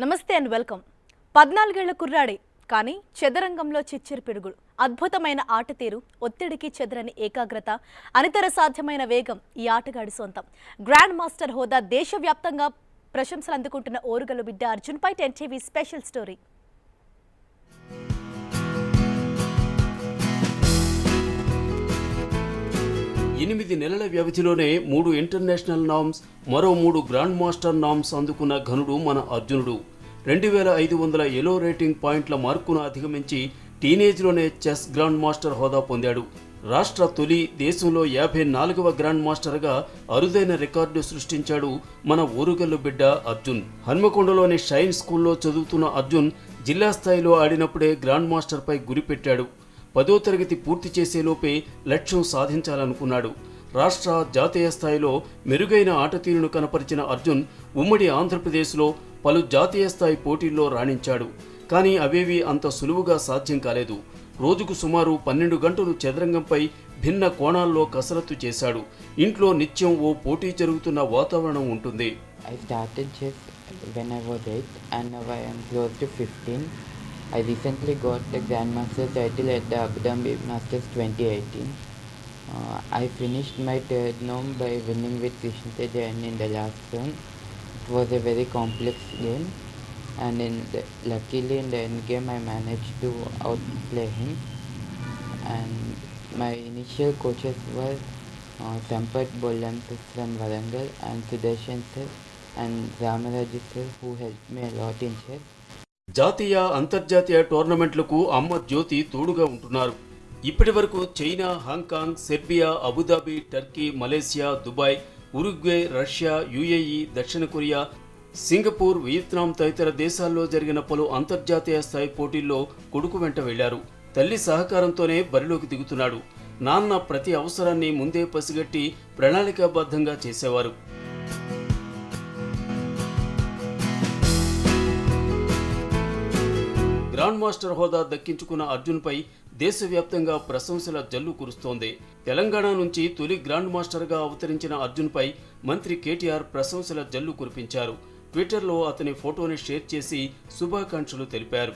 నమస్తే and welcome పద్నాలుగేళ్ల కుర్రాడే కానీ చదరంగంలో చిచ్చెరు పిడుగులు అద్భుతమైన ఆట తీరు ఒత్తిడికి చెదరని ఏకాగ్రత అనితర సాధ్యమైన వేగం ఈ ఆటగాడి సొంతం గ్రాండ్ మాస్టర్ హోదా దేశవ్యాప్తంగా ప్రశంసలు అందుకుంటున్న ఓరుగలు బిడ్డ అర్జున్పై టెన్ టీవీ స్పెషల్ స్టోరీ ఎనిమిది నెలల వ్యవధిలోనే మూడు ఇంటర్నేషనల్ నామ్స్ మరో మూడు గ్రాండ్ మాస్టర్ నామ్స్ అందుకున్న ఘనుడు మన అర్జునుడు రెండు వేల ఐదు వందల ఎలో రేటింగ్ పాయింట్ల మార్కును అధిగమించి టీనేజ్లోనే చెస్ గ్రాండ్ మాస్టర్ హోదా పొందాడు రాష్ట్ర తొలి దేశంలో యాభై నాలుగవ గ్రాండ్ మాస్టర్గా అరుదైన రికార్డు సృష్టించాడు మన ఊరుగల్లు బిడ్డ అర్జున్ హన్మకొండలోని షైన్ స్కూల్లో చదువుతున్న అర్జున్ జిల్లా స్థాయిలో ఆడినప్పుడే గ్రాండ్ మాస్టర్పై గురిపెట్టాడు పదో తరగతి పూర్తి చేసేలోపే లక్ష్యం సాధించాలనుకున్నాడు రాష్ట్ర జాతీయ స్థాయిలో మెరుగైన ఆట తీరును కనపరిచిన అర్జున్ ఉమ్మడి ఆంధ్రప్రదేశ్లో పలు జాతీయ స్థాయి పోటీల్లో రాణించాడు కానీ అవేవి అంత సులువుగా సాధ్యం కాలేదు రోజుకు సుమారు పన్నెండు గంటలు చదరంగంపై భిన్న కోణాల్లో కసరత్తు చేశాడు ఇంట్లో నిత్యం ఓ పోటీ జరుగుతున్న వాతావరణం ఉంటుంది I started chess when I was 8 and now I am close to 15. I recently got the Grandmaster title at the Abu Dhabi Masters 2018. Uh, I finished my third norm by winning with Krishna Jain in the last round. It was a very complex game and in the, luckily in the end game I managed to outplay him and my initial coaches were uh, Sampat Bolantu from Varangal and Sudarshan sir and Ramaraju sir who helped me a lot in chess. జాతీయ అంతర్జాతీయ టోర్నమెంట్లకు అమ్మ జ్యోతి తోడుగా ఉంటున్నారు ఇప్పటి వరకు China Hong Kong Serbia Abu Dhabi Turkey Malaysia Dubai Uruguay Russia UAE దక్షిణ Korea Singapore Vietnam తదితర దేశాల్లో జరిగిన పలు అంతర్జాతీయ స్థాయి పోటీల్లో కొడుకు వెంట వెళ్లారు తల్లి సహకారంతోనే బరిలోకి దిగుతున్నాడు నాన్న ప్రతి అవసరాన్ని ముందే పసిగట్టి ప్రణాళికాబద్ధంగా చేసేవారు గ్రాండ్ మాస్టర్ హోదా దక్కించుకున్న అర్జున్పై దేశవ్యాప్తంగా ప్రశంసల జల్లు కురుస్తోంది తెలంగాణ నుంచి తొలి గ్రాండ్ మాస్టర్గా అవతరించిన అర్జున్పై మంత్రి కేటీఆర్ ప్రశంసల జల్లు కురిపించారు ట్విట్టర్లో అతని ఫోటోని షేర్ చేసి శుభాకాంక్షలు తెలిపారు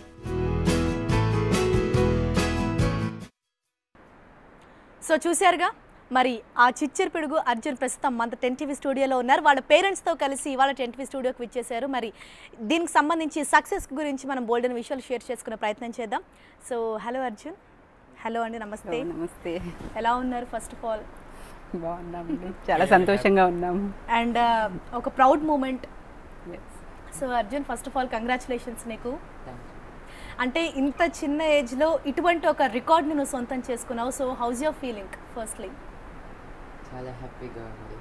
సో చూశారుగా మరి ఆ చిచ్చెరు పిడుగు అర్జున్ ప్రస్తుతం మన టెన్ టీవీ స్టూడియోలో ఉన్నారు వాళ్ళ పేరెంట్స్తో కలిసి ఇవాళ టెన్ టీవీ స్టూడియోకి విచ్చేశారు మరి దీనికి సంబంధించి సక్సెస్ గురించి మనం బోల్డెన్ విషయాలు షేర్ చేసుకునే ప్రయత్నం చేద్దాం సో హలో అర్జున్ హలో అండి నమస్తే నమస్తే ఎలా ఉన్నారు ఫస్ట్ ఆఫ్ ఆల్ బాగున్నామండి చాలా సంతోషంగా ఉన్నాము అండ్ ఒక proud moment Yes. So Arjun first of all congratulations నీకు Thank you. అంటే ఇంత చిన్న ఏజ్లో ఇటువంటి ఒక రికార్డ్ని నువ్వు సొంతం చేసుకున్నావు so how's your feeling firstly చాలా హ్యాపీగా ఉంది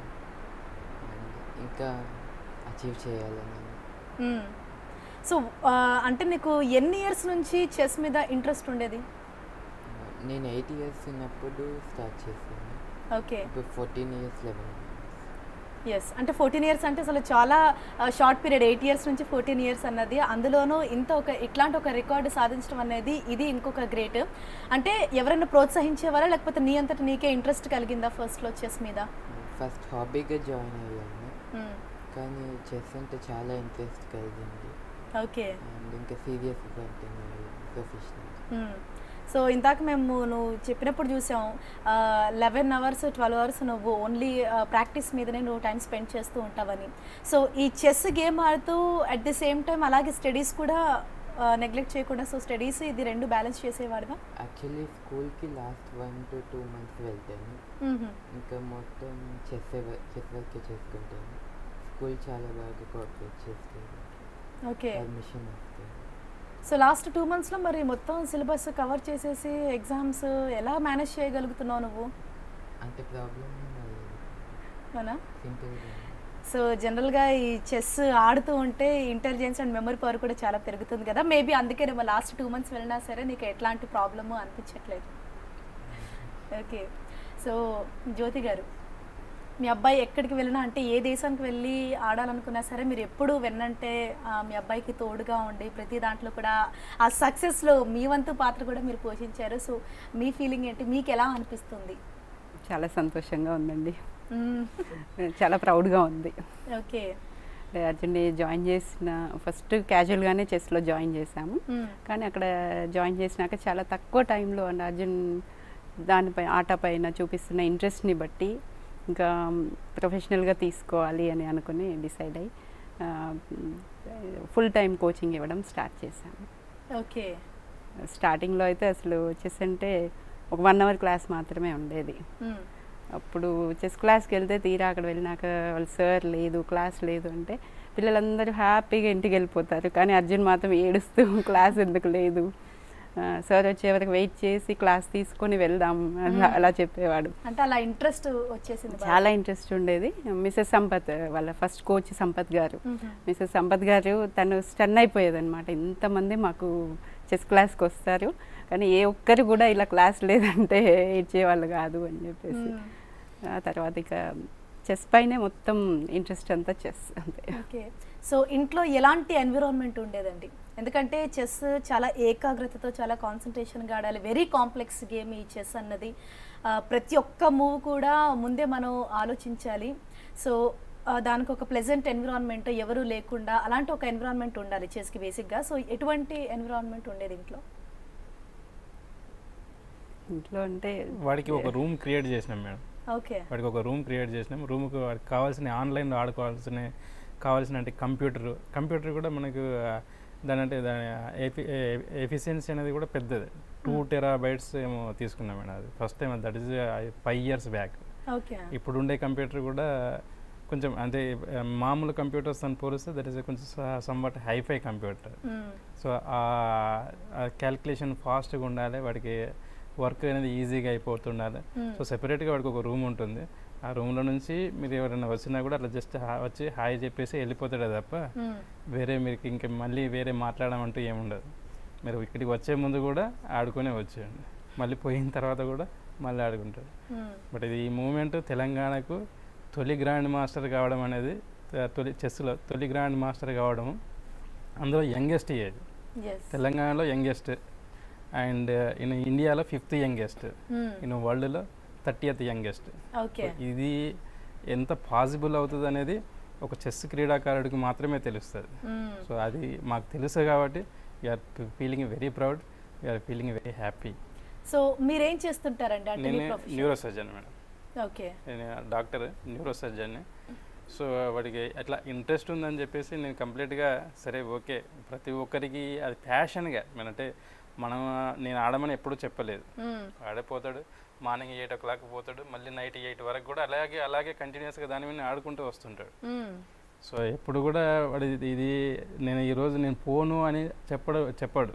And ఇంకా అచీవ్ చేయాలని సో అంటే నీకు ఎన్ని ఇయర్స్ నుంచి చెస్ మీద ఇంట్రెస్ట్ ఉండేది నేను ఎయిట్ ఇయర్స్ ఉన్నప్పుడు స్టార్ట్ చేశాను ఓకే ఇప్పుడు ఫోర్టీన్ ఇయర్స్ లెవెన్ ఎస్ అంటే ఫోర్టీన్ ఇయర్స్ అంటే అసలు చాలా షార్ట్ పీరియడ్ ఎయిట్ ఇయర్స్ నుంచి ఫోర్టీన్ ఇయర్స్ అన్నది అందులోనూ ఇంత ఒక ఇట్లాంటి ఒక రికార్డు సాధించడం అనేది ఇది ఇంకొక గ్రేట్ అంటే ఎవరైనా ప్రోత్సహించేవారా లేకపోతే నీ అంతటి నీకే ఇంట్రెస్ట్ కలిగిందా ఫస్ట్లో చెస్ మీద ఫస్ట్ హాబీగా జాయిన్ అయ్యాను మ్మ్. కానీ చెస్ అంటే చాలా ఇంట్రెస్ట్ కలిగింది ఓకే అండ్ ఇంకా సీరియస్గా కంటిన్యూ ప్రొఫెషనల్ మ్మ్. సో ఇందాక మేము నువ్వు చెప్పినప్పుడు చూసాం లెవెన్ అవర్స్ ట్వెల్వ్ అవర్స్ నువ్వు ఓన్లీ ప్రాక్టీస్ మీదనే నువ్వు టైం స్పెండ్ చేస్తూ ఉంటావని సో ఈ చెస్ గేమ్ ఆడుతూ అట్ ది సేమ్ టైం అలాగే స్టడీస్ కూడా నెగ్లెక్ట్ చేయకుండా సో స్టడీస్ ఇది రెండు బ్యాలెన్స్ చేసేవాడివా యాక్చువల్లీ స్కూల్కి last one to two months వెళ్తాను మ్మ్. ఇంకా మొత్తం చెస్ చెస్ వర్కే చేసుకుంటాను స్కూల్ చాలా బాగా కోఆపరేట్ చేస్తుంది ఓకే పర్మిషన్ ఇస్తుంది సో లాస్ట్ టూ మంత్స్లో మరి మొత్తం సిలబస్ కవర్ చేసేసి ఎగ్జామ్స్ ఎలా మేనేజ్ చేయగలుగుతున్నావు నువ్వు అంత ప్రాబ్లం అవునా సింపుల్గా సో జనరల్గా ఈ చెస్ ఆడుతూ ఉంటే ఇంటెలిజెన్స్ అండ్ మెమరీ పవర్ కూడా చాలా పెరుగుతుంది కదా మేబీ అందుకే నేను లాస్ట్ టూ మంత్స్ వెళ్ళినా సరే నీకు ఎట్లాంటి ప్రాబ్లము అనిపించట్లేదు ఓకే సో జ్యోతి గారు మీ అబ్బాయి ఎక్కడికి వెళ్ళినా అంటే ఏ దేశానికి వెళ్ళి ఆడాలనుకున్నా సరే మీరు ఎప్పుడు వెన్నంటే ఆ, మీ అబ్బాయికి తోడుగా ఉండి ప్రతి దాంట్లో కూడా ఆ సక్సెస్లో మీ వంతు పాత్ర కూడా మీరు పోషించారు సో మీ ఫీలింగ్ ఏంటి మీకు ఎలా అనిపిస్తుంది చాలా సంతోషంగా ఉందండి మ్మ్. చాలా ప్రౌడ్గా ఉంది ఓకే అంటే అర్జున్ని జాయిన్ చేసిన ఫస్ట్ క్యాజువల్గానే చెస్లో జాయిన్ చేశాము మ్మ్. కానీ అక్కడ జాయిన్ చేసినాక చాలా తక్కువ టైంలో అండ్ అర్జున్ దానిపై ఆట పైన చూపిస్తున్న ఇంట్రెస్ట్ని బట్టి ఇంకా ప్రొఫెషనల్గా తీసుకోవాలి అని అనుకుని డిసైడ్ అయ్యి ఫుల్ టైం కోచింగ్ ఇవ్వడం స్టార్ట్ చేశాను ఓకే స్టార్టింగ్లో అయితే అసలు చెస్ అంటే ఒక వన్ అవర్ క్లాస్ మాత్రమే ఉండేది మ్మ్. అప్పుడు చెస్ క్లాస్కి వెళ్తే తీరా అక్కడ వెళ్ళినాక వాళ్ళు సార్ లేదు క్లాస్ లేదు అంటే పిల్లలందరూ హ్యాపీగా ఇంటికి వెళ్ళిపోతారు కానీ అర్జున్ మాత్రం ఏడుస్తూ క్లాస్ ఎందుకు లేదు సార్ వచ్చే వరకు వెయిట్ చేసి క్లాస్ తీసుకొని వెళ్దాం అలా అలా చెప్పేవాడు అంటే అలా ఇంట్రెస్ట్ వచ్చేసింది బాగా. చాలా ఇంట్రెస్ట్ ఉండేది మిస్సెస్ సంపత్ వాళ్ళ ఫస్ట్ కోచ్ సంపత్ గారు మ్మ్. మిస్సెస్ సంపత్ గారు తను స్టన్ అయిపోయేది అనమాట ఇంతమంది మాకు చెస్ క్లాస్కి వస్తారు కానీ ఏ ఒక్కరు కూడా ఇలా క్లాస్ లేదంటే ఇచ్చేవాళ్ళు కాదు అని చెప్పేసి మ్మ్. ఆ తర్వాత ఇక చెస్ పైనే మొత్తం ఇంట్రెస్ట్ అంతా చెస్ అంతే ఓకే సో ఇంట్లో ఎలాంటి ఎన్విరాన్మెంట్ ఉండేదండి ఎందుకంటే చెస్ చాలా ఏకాగ్రతతో చాలా కాన్సన్ట్రేషన్గా ఆడాలి వెరీ కాంప్లెక్స్ గేమ్ ఈ చెస్ అన్నది ఆ, ప్రతి ఒక్క మూవ్ కూడా ముందే మనం ఆలోచించాలి సో ఆ, దానికి ఒక ప్లెజెంట్ ఎన్విరాన్మెంట్ ఎవరు లేకుండా అలాంటి ఒక ఎన్విరాన్మెంట్ ఉండాలి చెస్కి బేసిక్గా సో ఎటువంటి ఎన్విరాన్మెంట్ ఉండేది ఇంట్లో ఇంట్లో అంటే వాడికి ఒక రూమ్ క్రియేట్ చేసినాం మేడం ఓకే వాడికి ఒక రూమ్ క్రియేట్ చేసినాం రూమ్కి వాడికి కావాల్సిన ఆన్లైన్లో ఆడుకోవాల్సిన కావాల్సిన అంటే కంప్యూటర్ కంప్యూటర్ కూడా మనకు ఆ, దాని అంటే దాని ఎఫి ఎఫిషియన్సీ అనేది కూడా పెద్దది టూ టెరా బైట్స్ ఏమో తీసుకున్నాం మేడం అది first time that is five years back okay ఇప్పుడు ఉండే కంప్యూటర్ కూడా కొంచెం అంటే ఆ, మామూలు కంప్యూటర్స్ అని పోలిస్తే దట్ ఈస్ కొంచెం సమ్వాట్ హైఫై కంప్యూటర్ సో ఆ క్యాల్కులేషన్ ఫాస్ట్గా ఉండాలి వాడికి వర్క్ అనేది ఈజీగా అయిపోతుండాలి సో సెపరేట్గా వాడికి ఒక రూమ్ ఉంటుంది ఆ రూమ్లో నుంచి మీరు ఎవరైనా వచ్చినా కూడా అట్లా జస్ట్ వచ్చి హాయ్ చెప్పేసి వెళ్ళిపోతాడే తప్ప వేరే మీకు ఇంకా మళ్ళీ వేరే మాట్లాడమంటూ ఏముండదు మీరు ఇక్కడికి వచ్చే ముందు కూడా ఆడుకునే వచ్చేయండి మళ్ళీ పోయిన తర్వాత కూడా మళ్ళీ ఆడుకుంటారు బట్ ఇది ఈ మూమెంట్ తెలంగాణకు తొలి గ్రాండ్ మాస్టర్ కావడం అనేది త- తొలి చెస్లో తొలి గ్రాండ్ మాస్టర్ కావడం అందులో యంగెస్ట్ ఏజ్ ఎస్ తెలంగాణలో యంగెస్ట్ అండ్ ఇన్ ఇండియాలో ఫిఫ్త్ యంగెస్ట్ ఇన్ వరల్డ్లో థర్టీయత్ యంగెస్ట్ ఓకే ఇది ఎంత పాసిబుల్ అవుతుంది అనేది ఒక చెస్ క్రీడాకారుడికి మాత్రమే తెలుస్తుంది సో అది మాకు తెలుసు కాబట్టి you're feeling very proud you're feeling very happy so మీరేం చేస్తుంటారండి అంటే మీ నేను profession neuro surgeon madam okay నేను డాక్టర్ న్యూరో సర్జన్ని సో వాడికి అట్లా ఇంట్రెస్ట్ ఉందని చెప్పేసి నేను కంప్లీట్గా సరే ఓకే ప్రతి ఒక్కరికి అది ప్యాషన్గా అంటే మనం నేను ఆడమని ఎప్పుడూ చెప్పలేదు ఆడిపోతాడు మార్నింగ్ ఎయిట్ ఓ క్లాక్ పోతాడు మళ్ళీ నైట్ ఎయిట్ వరకు కూడా అలాగే అలాగే కంటిన్యూస్గా దాని మీద ఆడుకుంటూ వస్తుంటాడు సో ఎప్పుడు కూడా వాడు ఇది- ఇది నేను ఈరోజు నేను పోను అని చెప్పడు చెప్పాడు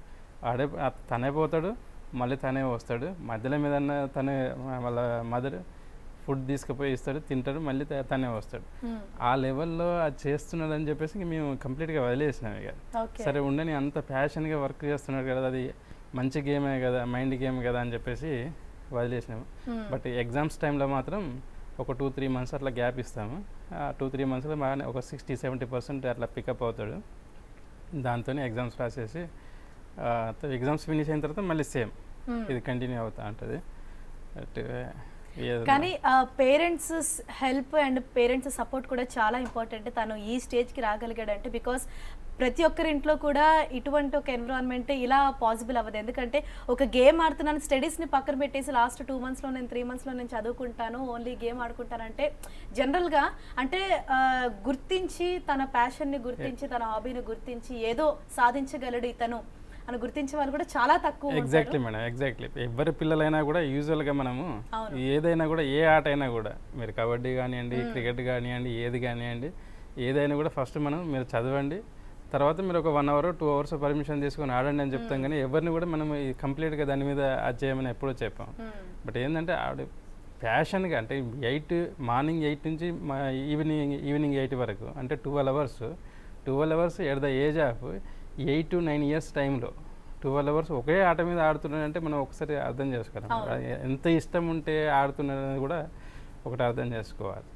ఆడే ఆ- తనే పోతాడు మళ్ళీ తనే వస్తాడు మధ్యలో మీద తనే వాళ్ళ మదర్ ఫుడ్ తీసుకుపోయి ఇస్తాడు తింటాడు మళ్ళీ త- తనే వస్తాడు ఆ లెవెల్లో అది చేస్తున్నాడు అని చెప్పేసి ఇంక మేము కంప్లీట్గా వదిలేసినాం ఇక ఓకే సరే ఉండని అంత ప్యాషన్గా వర్క్ చేస్తున్నాడు కదా అది మంచి గేమే కదా మైండ్ గేమ్ కదా అని చెప్పేసి వదిలేసినాము బట్ ఎగ్జామ్స్ టైంలో మాత్రం ఒక టూ త్రీ మంత్స్ అట్లా గ్యాప్ ఇస్తాము ఆ టూ త్రీ మంత్స్లో బాగానే ఒక సిక్స్టీ సెవెంటీ పర్సెంట్ అట్లా పికప్ అవుతాడు దాంతో ఎగ్జామ్స్ రాసేసి ఎగ్జామ్స్ ఫినిష్ అయిన తర్వాత మళ్ళీ సేమ్ ఇది కంటిన్యూ అవుతూ ఉంటుంది బట్ కానీ parents help and parents support కూడా చాలా ఇంపార్టెంట్ తను ఈ స్టేజ్కి రాగలిగాడంటే బికాస్ ప్రతి ఒక్కరి ఇంట్లో కూడా ఇటువంటి ఒక ఎన్విరాన్మెంట్ ఇలా పాసిబుల్ అవ్వదు ఎందుకంటే ఒక గేమ్ ఆడుతున్నాను స్టడీస్ని పక్కన పెట్టేసి లాస్ట్ టూ మంత్స్లో నేను త్రీ మంత్స్లో నేను చదువుకుంటాను ఓన్లీ గేమ్ ఆడుకుంటానంటే జనరల్గా అంటే ఆ, గుర్తించి తన ప్యాషన్ని గుర్తించి తన హాబీని గుర్తించి ఏదో సాధించగలడు ఇతను అని గుర్తించే వాళ్ళు కూడా చాలా తక్కువ ఉంటారు. ఎగ్జాక్ట్లీ మేడం ఎగ్జాక్ట్లీ ఎవరి పిల్లలైనా కూడా యూజువల్గా మనము అవును. ఏదైనా కూడా ఏ ఆట అయినా కూడా మీరు కబడ్డీ కానివ్వండి క్రికెట్ కానివ్వండి ఏది కానివ్వండి ఏదైనా కూడా ఫస్ట్ మనం మీరు చదవండి తర్వాత మీరు ఒక one hour two hours permission తీసుకొని ఆడండి అని చెప్తాం కానీ ఎవరిని కూడా మనం కంప్లీట్గా దాని మీద అది చేయమని ఎప్పుడూ చెప్పాం మ్మ్. బట్ ఏంటంటే ఆవిడ ప్యాషన్గా అంటే ఎయిట్ మార్నింగ్ ఎయిట్ నుంచి మా ఈవినింగ్ ఈవినింగ్ ఎయిట్ వరకు అంటే twelve hours twelve hours at the age of eight to nine years టైంలో ట్వెల్వ్ అవర్స్ ఒకే ఆట మీద ఆడుతున్నాడంటే మనం ఒకసారి అర్థం చేసుకోవాలి అవును. ఎంత ఇష్టం ఉంటే ఆడుతున్నాడని కూడా ఒకటి అర్థం చేసుకోవాలి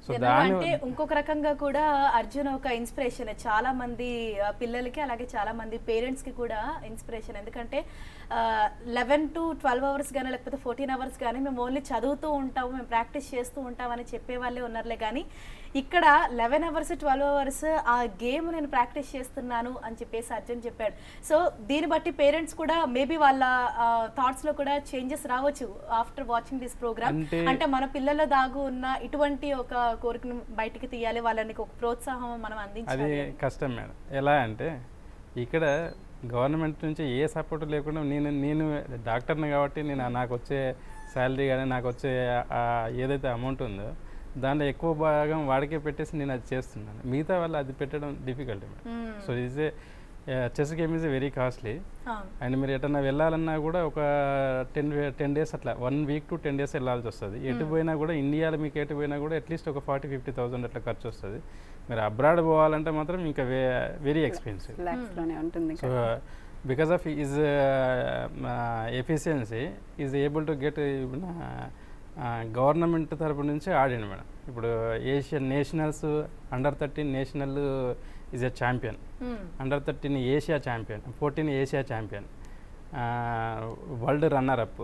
సో జనరల్గా దాని అంటే ఇంకొక రకంగా కూడా అర్జున్ ఒక ఇన్స్పిరేషన్ చాలా మంది ఆ, పిల్లలకి అలాగే చాలా మంది పేరెంట్స్ కి కూడా ఇన్స్పిరేషన్ ఎందుకంటే లెవెన్ టు ట్వెల్వ్ అవర్స్ కానీ లేకపోతే ఫోర్టీన్ అవర్స్ కానీ మేము ఓన్లీ చదువుతూ ఉంటాము మేము ప్రాక్టీస్ చేస్తూ ఉంటాం అని చెప్పే వాళ్ళే ఉన్నారులే కానీ ఇక్కడ లెవెన్ అవర్స్ ట్వెల్వ్ అవర్స్ ఆ గేమ్ నేను ప్రాక్టీస్ చేస్తున్నాను అని చెప్పేసి అర్జున్ చెప్పాడు సో దీన్ని బట్టి పేరెంట్స్ కూడా మేబీ వాళ్ళ థాట్స్ లో కూడా చేంజెస్ రావచ్చు ఆఫ్టర్ వాచింగ్ దిస్ ప్రోగ్రామ్ అంటే- అంటే మన పిల్లల దాగు ఉన్న ఇటువంటి ఒక కోరికను బయటికి తీయాలి వాళ్ళని ఒక ప్రోత్సాహం మనం అది అందించాలి అని. కష్టం మేడం ఎలా అంటే ఇక్కడ గవర్నమెంట్ నుంచి ఏ సపోర్ట్ లేకుండా నేను నేను డాక్టర్ని కాబట్టి నేను నాకు వచ్చే శాలరీ కానీ నాకు వచ్చే ఆ ఏదైతే అమౌంట్ ఉందో దాంట్లో ఎక్కువ భాగం వాడికే పెట్టేసి నేను అది చేస్తున్నాను మిగతా వాళ్ళు అది పెట్టడం difficult madam hmm. So is a chess game is very costly అవును. అండ్ మీరు ఎటన్నా వెళ్ళాలన్నా కూడా ఒక టెన్ టెన్ డేస్ అట్లా one week to ten days వెళ్ళాల్సి వస్తుంది ఎటు పోయినా కూడా ఇండియాలో మీకు ఎటు పోయినా కూడా అట్లీస్ట్ ఒక ఫార్టీ ఫిఫ్టీ థౌసండ్ అట్లా ఖర్చు వస్తుంది మీరు అబ్రాడ్ పోవాలంటే మాత్రం ఇంకా వెరీ ఎక్స్పెన్సివ్ లాక్స్లోనే ఉంటుంది so because of is efficiency is able to get government తరపు నుంచి ఆడిండు మేడం ఇప్పుడు Asian nationals under thirteen national is a champion hmm. Under thirteen Asia champion fourteen Asia champion world runner up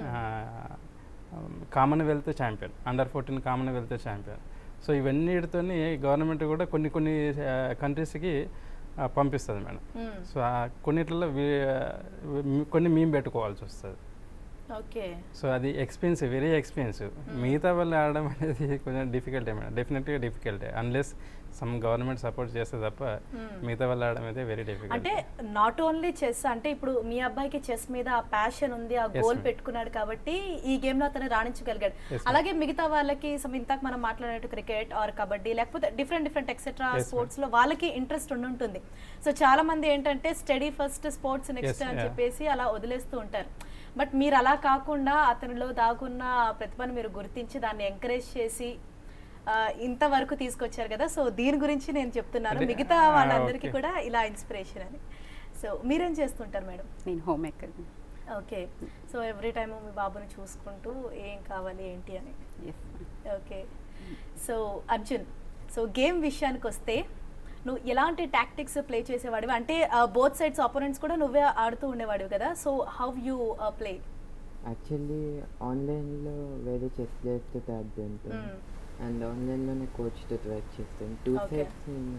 Commonwealth champion under fourteen Commonwealth champion so ఇవన్నిటితో government కూడా కొన్ని కొన్ని కంట్రీస్కి పంపిస్తుంది మేడం మ్మ్. సో ఆ కొన్నిట్లలో we- కొన్ని మేము పెట్టుకోవాల్సి వస్తుంది ఓకే సో అది ఎక్స్పెన్సివ్ వెరీ ఎక్స్పెన్సివ్ మిగతా వాళ్ళు ఆడడం అనేది కొంచెం డిఫికల్టే మేడం డెఫినెట్గా డిఫికల్టే అన్లెస్ సమ్ గవర్నమెంట్ సపోర్ట్ చేస్తే తప్ప మిగతా వాళ్ళు ఆడడం అయితే వెరీ డిఫికల్ట్ అంటే నాట్ ఓన్లీ చెస్ అంటే ఇప్పుడు మీ అబ్బాయికి చెస్ మీద ఆ ప్యాషన్ ఉంది ఆ గోల్ ma'am. పెట్టుకున్నాడు కాబట్టి ఈ గేమ్ లో అతను రాణించగలిగాడు Yes, ma'am. అలాగే మిగతా వాళ్ళకి some ఇంతాక మనం మాట్లాడినట్టు క్రికెట్ ఆర్ కబడ్డీ లేకపోతే different different etcetera Yes, ma'am. Sports లో వాళ్ళకి ఇంట్రెస్ట్ ఉండి ఉంటుంది సో చాలా మంది ఏంటంటే study first sports next Yes, అని yeah. చెప్పేసి అలా వదిలేస్తూ ఉంటారు బట్ మీరు అలా కాకుండా అతనిలో దాగున్న ప్రతిభను మీరు గుర్తించి దాన్ని ఎంకరేజ్ చేసి ఆ, ఇంతవరకు తీసుకొచ్చారు కదా సో దీని గురించి నేను చెప్తున్నాను అంటే, మిగతా ఆ, వాళ్ళందరికీ okay. కూడా ఇలా ఇన్స్పిరేషన్ అని సో మీరేం చేస్తుంటారు మేడం నేను home maker okay so every time మీ బాబుని చూసుకుంటూ ఏం కావాలి ఏంటి అని yes okay so Arjun so game విషయానికి వస్తే నువ్వు ఎలాంటి టాక్టిక్స్ ప్లే చేసేవాడివి అంటే బోత్ సైడ్స్ ఆపోనెంట్స్ కూడా నువ్వే ఆడుతూ ఉండేవాడివి కదా so how you play actually ఆన్లైన్లో వేరే చెస్ ప్లేయర్స్ తోటి ఆడుతుంటాను అండ్ ఆన్లైన్లోనే కోచ్తో వర్క్ చేస్తాను టూ Okay. సైడ్స్ నేను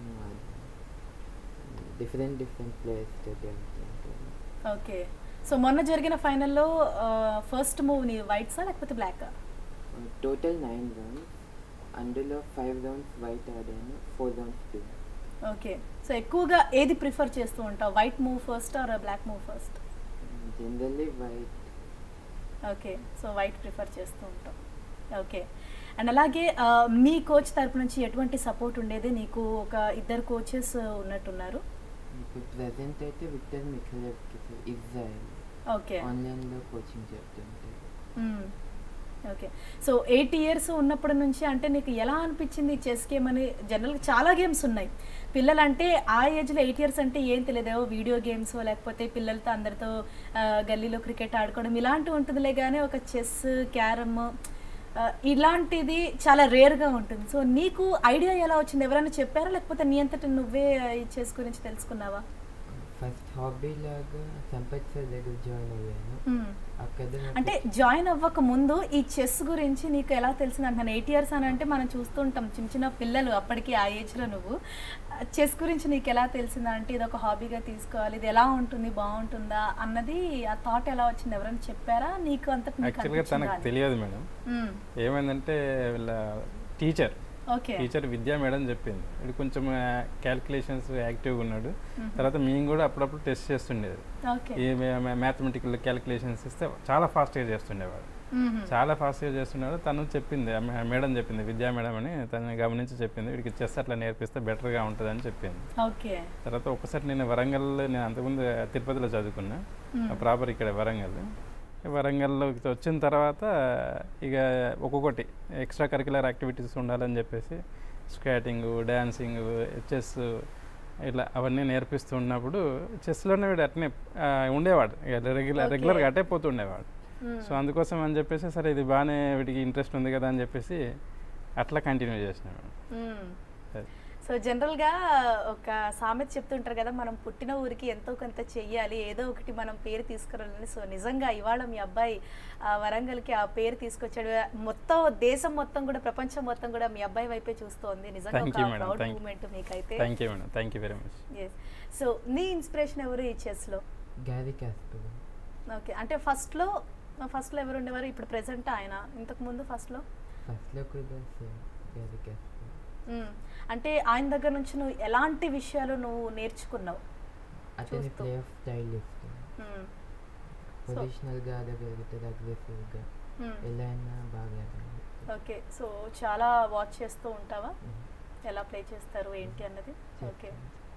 డిఫరెంట్ డిఫరెంట్ ప్లేయర్స్ తోటి ఆడుతుంటాను ఓకే సో మొన్న జరిగిన ఫైనల్లో ఫస్ట్ మూవ్ నీ వైట్సా లేకపోతే బ్లాక్ టోటల్ నైన్ రౌండ్స్ అందులో ఫైవ్ రౌండ్స్ వైట్ ఆడాను four rounds black okay so ఎక్కువగా ఏది ప్రిఫర్ చేస్తూ ఉంటావు white move first or black move first generally white okay so white prefer చేస్తూ ఉంటాం ఓకే అండ్ అలాగే ఆ, మీ కోచ్ తరపు నుంచి ఎటువంటి సపోర్ట్ ఉండేది నీకు ఒక ఇద్దరు కోచెస్ ఉన్నట్టున్నారు ఇప్పుడు ప్రజెంట్ అయితే విక్టర్ మిఖలేవ్కి ఇజ్రాయల్ ఓకే ఆన్లైన్లో కోచింగ్ చెప్తుంటారు ఓకే సో ఎయిట్ ఇయర్స్ ఉన్నప్పటి నుంచి అంటే నీకు ఎలా అనిపించింది చెస్ గేమ్ అని జనరల్గా చాలా గేమ్స్ ఉన్నాయి పిల్లలు అంటే ఆ ఏజ్లో ఎయిట్ ఇయర్స్ అంటే ఏం తెలియదు వీడియో గేమ్స్ లేకపోతే పిల్లలతో అందరితో ఆ, గల్లీలో క్రికెట్ ఆడుకోవడం ఇలాంటివి ఉంటుందిలే కానీ ఒక చెస్ క్యారమ్ ఇలాంటిది చాలా రేర్గా ఉంటుంది సో నీకు ఐడియా ఎలా వచ్చింది ఎవరైనా చెప్పారా లేకపోతే నీ అంతటి నువ్వే ఈ చెస్ గురించి తెలుసుకున్నావా ఫస్ట్ హాబీ లాగా సంపత్ సార్ దగ్గర జాయిన్ అయ్యాను మ్మ్. అక్కడ నాకు అంటే జాయిన్ అవ్వక ముందు ఈ చెస్ గురించి నీకు ఎలా తెలిసింది అంటున్నాను ఎయిట్ ఇయర్స్ అని అంటే మనం చూస్తుంటాం చిన్న చిన్న పిల్లలు అప్పటికి ఆ ఏజ్లో నువ్వు చెస్ గురించి నీకు ఎలా తెలిసిందా అంటే ఇది ఒక హాబీగా తీసుకోవాలి ఇది ఎలా ఉంటుంది బాగుంటుందా అన్నది ఆ థాట్ ఎలా వచ్చింది ఎవరైనా చెప్పారా నీకు అంతటి నీకు యాక్చువల్గా అనిపించిందా తనకు అని? తెలియదు మేడం మ్మ్. ఏమైందంటే వీళ్ళ teacher okay teacher Vidya madam చెప్పింది వీడు కొంచెం క్యాల్కులేషన్స్ యాక్టివ్గా ఉన్నాడు మ్మ్. తర్వాత మేము కూడా అప్పుడప్పుడు టెస్ట్ చేస్తుండేది ఓకే ఈ మ్యాథమెటికల్ క్యాల్కులేషన్స్ ఇస్తే చాలా ఫాస్ట్గా చేస్తుండేవాడు మ్మ్. చాలా ఫాస్ట్గా చేస్తున్నాడు తను చెప్పింది ఆ మే- మేడం చెప్పింది విద్యా మేడం అని తను గమనించి చెప్పింది వీడికి చెస్ అట్లా నేర్పిస్తే బెటర్గా ఉంటుంది అని చెప్పింది ఓకే తర్వాత ఒకసారి నేను వరంగల్ నేను అంతకుముందు తిరుపతిలో చదువుకున్నా మ్మ్. ప్రాపర్ ఇక్కడ వరంగల్ వరంగల్లో వచ్చిన తర్వాత ఇక ఒక్కొక్కటి ఎక్స్ట్రా కరికులర్ యాక్టివిటీస్ ఉండాలని చెప్పేసి స్కేటింగ్ డ్యాన్సింగ్ చెస్ ఇట్లా అవన్నీ నేర్పిస్తూ ఉన్నప్పుడు చెస్లోనే వీడు అట్నే ఆ, ఉండేవాడు ఇక రెగ్యులర్ Okay. రెగ్యులర్గా అట్టే పోతుండేవాడు మ్మ్. సో అందుకోసం అని చెప్పేసి సరే ఇది బాగానే వీటికి ఇంట్రెస్ట్ ఉంది కదా అని చెప్పేసి అట్లా కంటిన్యూ చేసిన మేడం మ్మ్. అది. సో జనరల్గా ఒక సామెత చెప్తుంటారు కదా మనం పుట్టిన ఊరికి ఎంతో కొంత చెయ్యాలి ఏదో ఒకటి మనం పేరు తీసుకురావాలని సో నిజంగా ఇవాళ మీ అబ్బాయి ఆ వరంగల్కి ఆ పేరు తీసుకొచ్చాడు మొత్తం దేశం మొత్తం కూడా ప్రపంచం మొత్తం కూడా మీ అబ్బాయి వైపే చూస్తోంది నిజంగా థ్యాంక్ ఒక you madam proud thank moment మీకైతే thank you madam thank you very much yes so నీ ఇన్స్పిరేషన్ ఎవరు ఈ చెస్లో Gary Kasparov. ఓకే అంటే ఫస్ట్లో ఫస్ట్లో ఎవరు ఉండేవారు ఇప్పుడు ప్రెసెంట్ ఆయన ఇంతకు ముందు ఫస్ట్లో ఫస్ట్లో కూడా సేమ్ Gary Kasparov. మ్మ్. అంటే ఆయన దగ్గర నుంచి నువ్వు ఎలాంటి విషయాలు నువ్వు నేర్చుకున్నావు అతని చూస్తూ. ప్లే ఆఫ్ స్టైల్ ఇష్టం మ్మ్. పొజిషనల్గా ఆడగలుగుతాడు అగ్రెసివ్గా మ్మ్. ఎలా అయినా బాగా ఆడగలుగుతాడు ఓకే సో చాలా వాచ్ చేస్తూ ఉంటావా ఎలా ప్లే చేస్తారు ఏంటి అన్నది ఓకే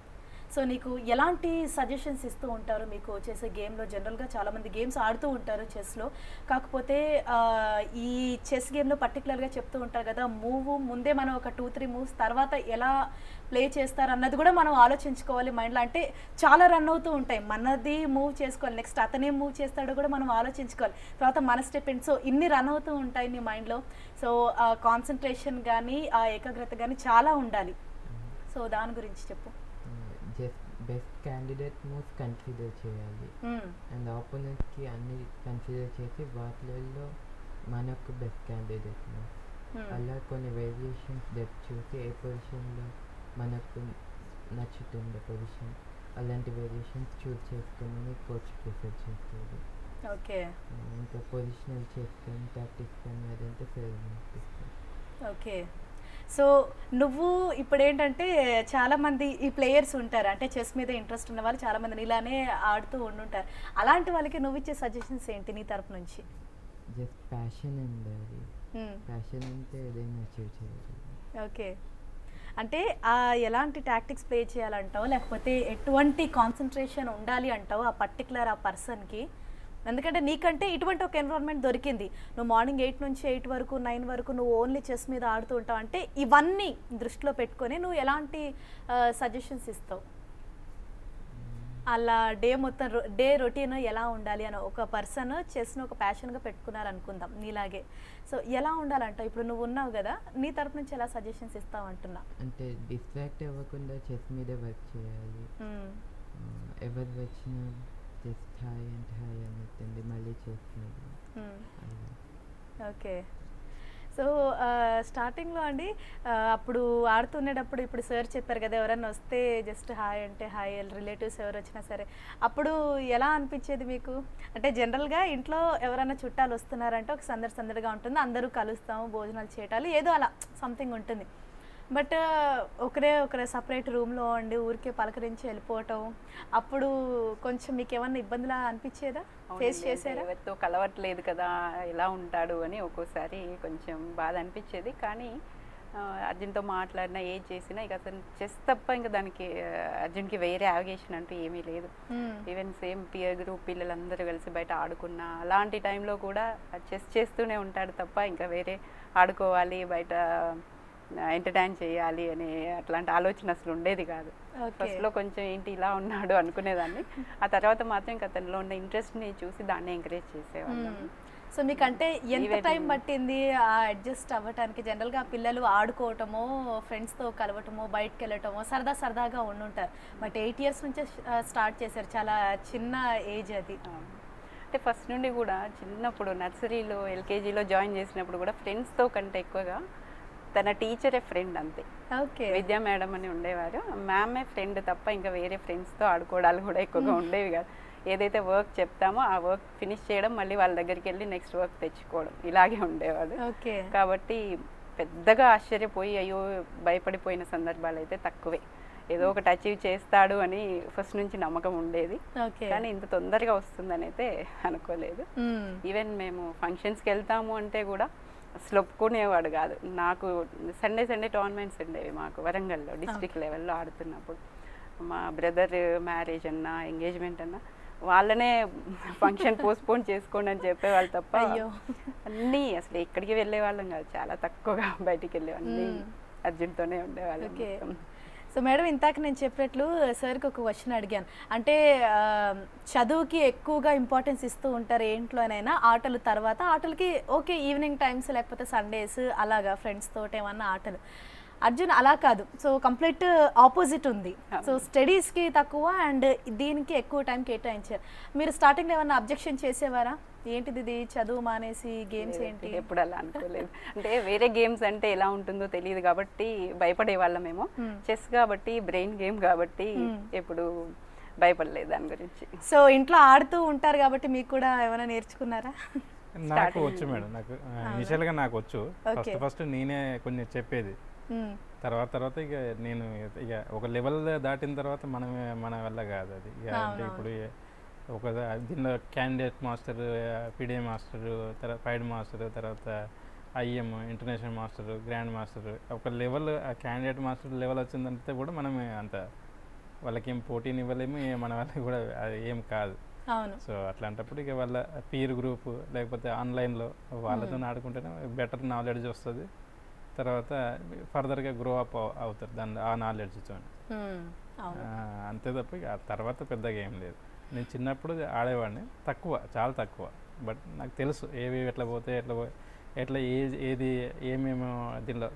సో నీకు ఎలాంటి సజెషన్స్ ఇస్తూ ఉంటారు మీకు చేసే గేమ్లో జనరల్గా చాలామంది గేమ్స్ ఆడుతూ ఉంటారు చెస్లో కాకపోతే ఆ, ఈ చెస్ గేమ్లో పర్టికులర్గా చెప్తూ ఉంటారు కదా మూవ్ ముందే మనం ఒక టూ త్రీ మూవ్స్ తర్వాత ఎలా ప్లే చేస్తారు అన్నది కూడా మనం ఆలోచించుకోవాలి మైండ్లో అంటే చాలా రన్ అవుతూ ఉంటాయి మనది మూవ్ చేసుకోవాలి నెక్స్ట్ అతనే మూవ్ చేస్తాడో కూడా మనం ఆలోచించుకోవాలి తర్వాత మన స్టెప్ సో ఇన్ని రన్ అవుతూ ఉంటాయి నీ మైండ్లో సో ఆ కాన్సన్ట్రేషన్ కానీ ఆ ఏకాగ్రత కానీ చాలా ఉండాలి సో దాని గురించి చెప్పు just best candidate moves consider చేయాలి మ్మ్. అండ్ ఆపోనెంట్కి అన్ని కన్సిడర్ చేసి వాటిలలో మనకు బెస్ట్ క్యాండిడేట్ మూవ్స్ మ్మ్. అలా కొన్ని వేరియేషన్స్ డెప్త్ చూసి ఏ పొజిషన్లో మనకు నచ్చుతుందో పొజిషన్ అలాంటి వేరియేషన్స్ చూస్ చేసుకుని కోచ్ ప్రిఫర్ చేస్తుంది ఓకే ఇంకా పొజిషనల్ చెస్ కానీ టాక్టిక్స్ కానీ అదంతా సేల్ నేర్పిస్తాం ఓకే సో నువ్వు ఇప్పుడు ఏంటంటే చాలా మంది ఈ ప్లేయర్స్ ఉంటారు అంటే చెస్ మీద ఇంట్రెస్ట్ ఉన్న వాళ్ళు చాలా మంది ఇలానే ఆడుతూ ఉండుంటారు అలాంటి వాళ్ళకి నువ్వు ఇచ్చే సజెషన్స్ ఏంటి నీ తరపు నుంచి జస్ట్ ప్యాషన్ ఉండాలి మ్మ్. ప్యాషన్ ఉంటే ఏదైనా అచీవ్ చేయగలం ఓకే అంటే ఆ ఎలాంటి టాక్టిక్స్ ప్లే చేయాలంటావు లేకపోతే ఎటువంటి కాన్సన్ట్రేషన్ ఉండాలి అంటావు ఆ పర్టికులర్ ఆ పర్సన్కి ఎందుకంటే నీకంటే ఇటువంటి ఒక ఎన్విరాన్మెంట్ దొరికింది నువ్వు మార్నింగ్ ఎయిట్ నుంచి ఎయిట్ వరకు నైన్ వరకు నువ్వు ఓన్లీ చెస్ మీద ఆడుతూ ఉంటావు అంటే ఇవన్నీ దృష్టిలో పెట్టుకొని నువ్వు ఎలాంటి సజెషన్స్ ఇస్తావు అలా డే మొత్తం డే రొటీన్ ఎలా ఉండాలి అని ఒక పర్సన్ చెస్ను ఒక ప్యాషన్గా పెట్టుకున్నారు అనుకుందాం నీలాగే సో ఎలా ఉండాలంట ఇప్పుడు నువ్వు ఉన్నావు కదా నీ తరపు నుంచి ఎలా సజెషన్స్ ఇస్తావు అంటున్నా అంటే డిస్ట్రాక్ట్ అవ్వకుండా చెస్ మీదే వర్క్ చేయాలి మ్మ్. ఆ, ఎవరు వచ్చినా జస్ట్ హాయ్ అండ్ హాయ్ అన్నట్టుంది మళ్ళీ చేస్తున్నది మ్మ్. అలా ఓకే సో స్టార్టింగ్లో అండి ఆ, అప్పుడు ఆడుతుండేటప్పుడు ఇప్పుడు సార్ చెప్పారు కదా ఎవరైనా వస్తే జస్ట్ హాయ్ అంటే హాయ్ రిలేటివ్స్ ఎవరు వచ్చినా సరే అప్పుడు ఎలా అనిపించేది మీకు అంటే జనరల్గా ఇంట్లో ఎవరైనా చుట్టాలు వస్తున్నారంటే ఒక సందడి సందడిగా ఉంటుంది అందరూ కలుస్తాము భోజనాలు చేయటాలు ఏదో అలా సంథింగ్ ఉంటుంది బట్ ఒకరే ఒకరే సపరేట్ రూమ్లో ఉండి ఊరికే పలకరించి వెళ్ళిపోవటం అప్పుడు కొంచెం మీకు ఏమన్నా ఇబ్బందిలా అనిపించేదా ఫేస్ అవునండి, అంటే చేసారా ఎవరితో కలవట్లేదు కదా ఎలా ఉంటాడు అని ఒక్కోసారి కొంచెం బాధ అనిపించేది కానీ ఆ, అర్జున్తో మాట్లాడినా ఏది చేసినా ఇక అతను చెస్ తప్ప ఇంకా దానికి ఆ, అర్జున్కి వేరే యావిగేషన్ అంటూ ఏమీ లేదు మ్మ్. ఈవెన్ సేమ్ పియర్ గ్రూప్ పిల్లలందరూ కలిసి బయట ఆడుకున్నా అలాంటి టైంలో కూడా చెస్ చేస్తూనే ఉంటాడు తప్ప ఇంకా వేరే ఆడుకోవాలి బయట ఎంటర్టైన్ చేయాలి అనే అట్లాంటి ఆలోచన అసలు ఉండేది కాదు ఓకే ఫస్ట్లో కొంచెం ఏంటి ఇలా ఉన్నాడు అనుకునేదాన్ని ఆ తర్వాత మాత్రం ఇంకా అతనిలో ఉన్న ఇంట్రెస్ట్ని చూసి దాన్ని ఎంకరేజ్ చేసేవాళ్ళం సో మీకంటే ఎంత Even- టైం పట్టింది ఆ అడ్జస్ట్ అవ్వటానికి జనరల్గా పిల్లలు ఆడుకోవటమో ఫ్రెండ్స్తో కలవటమో బయటకు వెళ్ళటమో సరదా సరదాగా ఉండుంటారు బట్ ఎయిట్ ఇయర్స్ నుంచే స్టార్ట్ చేశారు చాలా చిన్న ఏజ్ అది అవును. అంటే ఫస్ట్ నుండి కూడా చిన్నప్పుడు నర్సరీలో ఎల్కేజీలో జాయిన్ చేసినప్పుడు కూడా ఫ్రెండ్స్తో కంటే ఎక్కువగా తన టీచరే ఫ్రెండ్ అంతే ఓకే విద్యా మేడం అని ఉండేవారు మ్యామే ఫ్రెండ్ తప్ప ఇంకా వేరే ఫ్రెండ్స్తో ఆడుకోవడాలు కూడా ఎక్కువగా ఉండేవి కాదు ఏదైతే వర్క్ చెప్తామో ఆ వర్క్ ఫినిష్ చేయడం మళ్ళీ వాళ్ళ దగ్గరికి వెళ్ళి నెక్స్ట్ వర్క్ తెచ్చుకోవడం ఇలాగే ఉండేవాడు ఓకే కాబట్టి పెద్దగా ఆశ్చర్యపోయి అయ్యో భయపడిపోయిన సందర్భాలు అయితే తక్కువే ఏదో ఒకటి అచీవ్ చేస్తాడు అని ఫస్ట్ నుంచి నమ్మకం ఉండేది ఓకే కానీ ఇంత తొందరగా వస్తుందని అయితే అనుకోలేదు ఈవెన్ మేము ఫంక్షన్స్కి వెళ్తాము అంటే కూడా అసలు ఒప్పుకునేవాడు కాదు నాకు సండే సండే టోర్నమెంట్స్ ఉండేవి మాకు వరంగల్లో డిస్ట్రిక్ట్ లెవెల్లో ఆడుతున్నప్పుడు మా బ్రదర్ మ్యారేజ్ అన్నా ఎంగేజ్మెంట్ అన్నా వాళ్ళనే ఫంక్షన్ పోస్ట్పోన్ చేసుకోండి అని చెప్పేవాళ్ళు తప్ప అయ్యో. అన్నీ అసలు ఎక్కడికి వెళ్ళే వాళ్ళం కాదు చాలా తక్కువగా బయటికి వెళ్ళేవాళ్ళం అన్నీ మ్మ్. అర్జున్తోనే ఉండేవాళ్ళం ఓకే మొత్తం. సో మేడం ఇంతాక నేను చెప్పినట్లు సార్కి ఒక క్వశ్చన్ అడిగాను అంటే ఆ, చదువుకి ఎక్కువగా ఇంపార్టెన్స్ ఇస్తూ ఉంటారు ఏంట్లోనైనా ఆటలు తర్వాత ఆటలకి ఓకే ఈవినింగ్ టైమ్స్ లేకపోతే సండేస్ అలాగా ఫ్రెండ్స్ తోటి ఏమన్నా ఆటలు అర్జున్ అలా కాదు సో కంప్లీట్ ఆపోజిట్ ఉంది సో స్టడీస్కి తక్కువ అండ్ దీనికి ఎక్కువ టైం కేటాయించారు మీరు స్టార్టింగ్లో ఏమన్నా అబ్జెక్షన్ చేసేవారా ఏంటిది ఇది చదువు మానేసి గేమ్స్ ఏంటి ఎప్పుడు అలా అనుకోలేదు అంటే వేరే గేమ్స్ అంటే ఎలా ఉంటుందో తెలియదు కాబట్టి భయపడే వాళ్ళం మేము చెస్ కాబట్టి బ్రెయిన్ గేమ్ కాబట్టి ఎప్పుడు భయపడలేదు దాని గురించి సో ఇంట్లో ఆడుతూ ఉంటారు కాబట్టి మీకు కూడా ఏమైనా నేర్చుకున్నారా నాకు వచ్చు మేడం నాకు ఇనిషియల్గా నాకు వచ్చు ఫస్ట్ Okay. ఫస్ట్ నేనే కొన్ని చెప్పేది మ్మ్. తర్వాత తర్వాత ఇక నేను ఇక ఒక లెవెల్ దాటిన తర్వాత మనమే మన వల్ల కాదు అది ఇక అంటే ఇప్పుడు ఏ- ఒక దా- దీనిలో క్యాండిడేట్ మాస్టర్ పీడిఏ మాస్టర్ తర్వాత ఫైడ్ మాస్టర్ తర్వాత IM international master grand master ఒక లెవెల్ ఆ క్యాండిడేట్ మాస్టర్ లెవెల్ వచ్చిందంటే కూడా మనమే అంత వాళ్ళకి ఏం పోటీని ఇవ్వలేము ఏ- మన వల్ల కూడా అది ఏం కాదు అవును సో అట్లాంటప్పుడు ఇక వాళ్ళ పీర్ గ్రూప్ లేకపోతే ఆన్లైన్లో వాళ్ళతో ఆడుకుంటేనే బెటర్ నాలెడ్జ్ వస్తుంది తర్వాత ఫర్దర్గా గ్రో అప్ అవుతారు దాని ఆ నాలెడ్జ్తో మ్మ్. అవును అంతే తప్ప ఇక ఆ తర్వాత పెద్దగా ఏం లేదు నేను చిన్నప్పుడు ఆడేవాడిని తక్కువ చాలా తక్కువ బట్ నాకు తెలుసు ఏవి ఎట్లా పోతే ఎట్లా పో- ఎట్లా ఏ ఏది ఏమేమో దీనిలో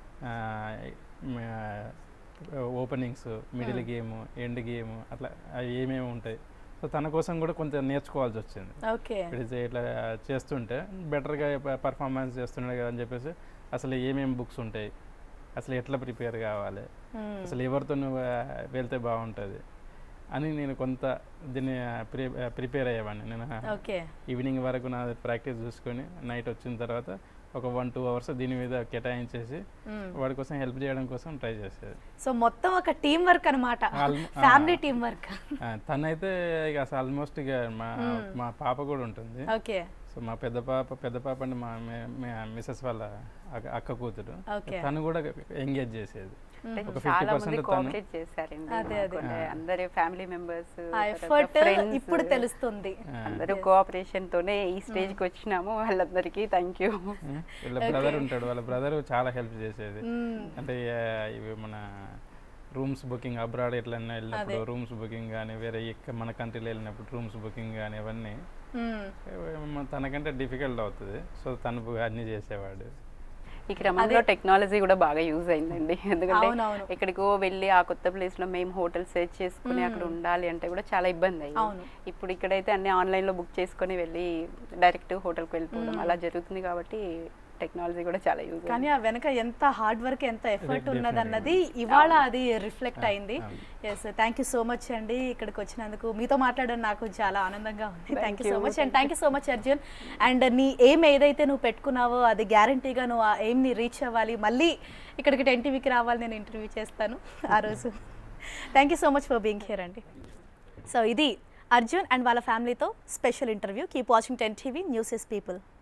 openings middle game end game అట్లా అవి ఏమేమి ఉంటాయి సో తన కోసం కూడా కొంచెం నేర్చుకోవాల్సి వచ్చింది ఓకే ఇప్పుడు ఇది ఇట్లా చేస్తుంటే బెటర్గా పర్ఫార్మెన్స్ చేస్తున్నాడు కదా అని చెప్పేసి అసలు ఏమేమి బుక్స్ ఉంటాయి అసలు ఎట్లా ప్రిపేర్ కావాలి మ్మ్. అసలు ఎవరితో నువ్వు ఆ, వెళ్తే బాగుంటుంది అని నేను కొంత దీన్ని ప్రి ప్రిపేర్ అయ్యేవాడిని నేను ఓకే ఈవినింగ్ వరకు నా ప్రాక్టీస్ చూసుకొని నైట్ వచ్చిన తర్వాత ఒక వన్ టూ అవర్స్ దీని మీద కేటాయించేసి మ్మ్. వాడి కోసం హెల్ప్ చేయడం కోసం ట్రై చేసేది సో మొత్తం ఒక టీం వర్క్ అనమాట Alm- ఫ్యామిలీ టీం వర్క్ ఆ, తనైతే ఇక అసలు ఆల్మోస్ట్ ఇక మా మా పాప కూడా ఉంటుంది ఓకే సో మా పెద్ద పాప పెద్ద పాప అంటే మా మిసెస్ వాళ్ళ అక్క- అక్క కూతురు Okay. తను కూడా ఎంగేజ్ చేసేది అంటే ఒక చాలా 50% మంది తను- కోఆపరేట్ చేశారండి అదే, మాకు. అదే. అంటే అందరి ఫ్యామిలీ మెంబర్స్ ఆ ఎఫర్ట్ ఇప్పుడు తెలుస్తుంది అందరూ కోఆపరేషన్ తోనే ఈ స్టేజ్ కి వచ్చినాము వాళ్ళందరికీ థ్యాంక్ యూ ఉం. వీళ్ళ బ్రదర్ ఉంటాడు వాళ్ళ బ్రదర్ చాలా హెల్ప్ చేసేది మ్మ్. అంటే ఆ, ఇవి మన రూమ్స్ బుకింగ్ అబ్రాడ్ ఎట్లన్నా వెళ్ళినప్పుడు రూమ్స్ బుకింగ్ కానీ వేరే ఎక్క మన కంట్రీలో వెళ్ళినప్పుడు రూమ్స్ బుకింగ్ కానీ అవన్నీ మ్మ్. ఏమో తనకంటే డిఫికల్ట్ అవుతుంది సో తను బు- అన్నీ చేసేవాడు ఈ క్రమంలో టెక్నాలజీ కూడా బాగా యూజ్ అయిందండి ఎందుకంటే అవునవును. ఎక్కడికో వెళ్ళి ఆ కొత్త ప్లేస్ లో మేము హోటల్ సెర్చ్ చేసుకుని అక్కడ ఉండాలి అంటే కూడా చాలా ఇబ్బంది అయ్యింది అవును. ఇప్పుడు ఇక్కడైతే అన్ని ఆన్లైన్ లో బుక్ చేసుకొని వెళ్ళి డైరెక్ట్ హోటల్కి వెళ్ళిపోవడం అలా జరుగుతుంది కాబట్టి టెక్నాలజీ కూడా చాలా యూజ్ కానీ ఆ వెనక ఎంత హార్డ్ వర్క్ ఎంత ఎఫర్ట్ ఉన్నదన్నది ఇవాళ అది రిఫ్లెక్ట్ అయింది yes thank you so much అండి ఇక్కడికి వచ్చినందుకు మీతో మాట్లాడడం నాకు చాలా ఆనందంగా ఉంది thank you so much and thank you so much Arjun and నీ ఎయిమ్ ఏదైతే నువ్వు పెట్టుకున్నావో అది గ్యారంటీగా నువ్వు ఆ ఎయిమ్ని రీచ్ అవ్వాలి మళ్ళీ ఇక్కడికి టెన్ టీవీకి రావాలి నేను ఇంటర్వ్యూ చేస్తాను ఆ రోజు thank you so much for being here అండి సో ఇది అర్జున్ అండ్ వాళ్ళ ఫ్యామిలీతో special interview keep watching ten TV news is people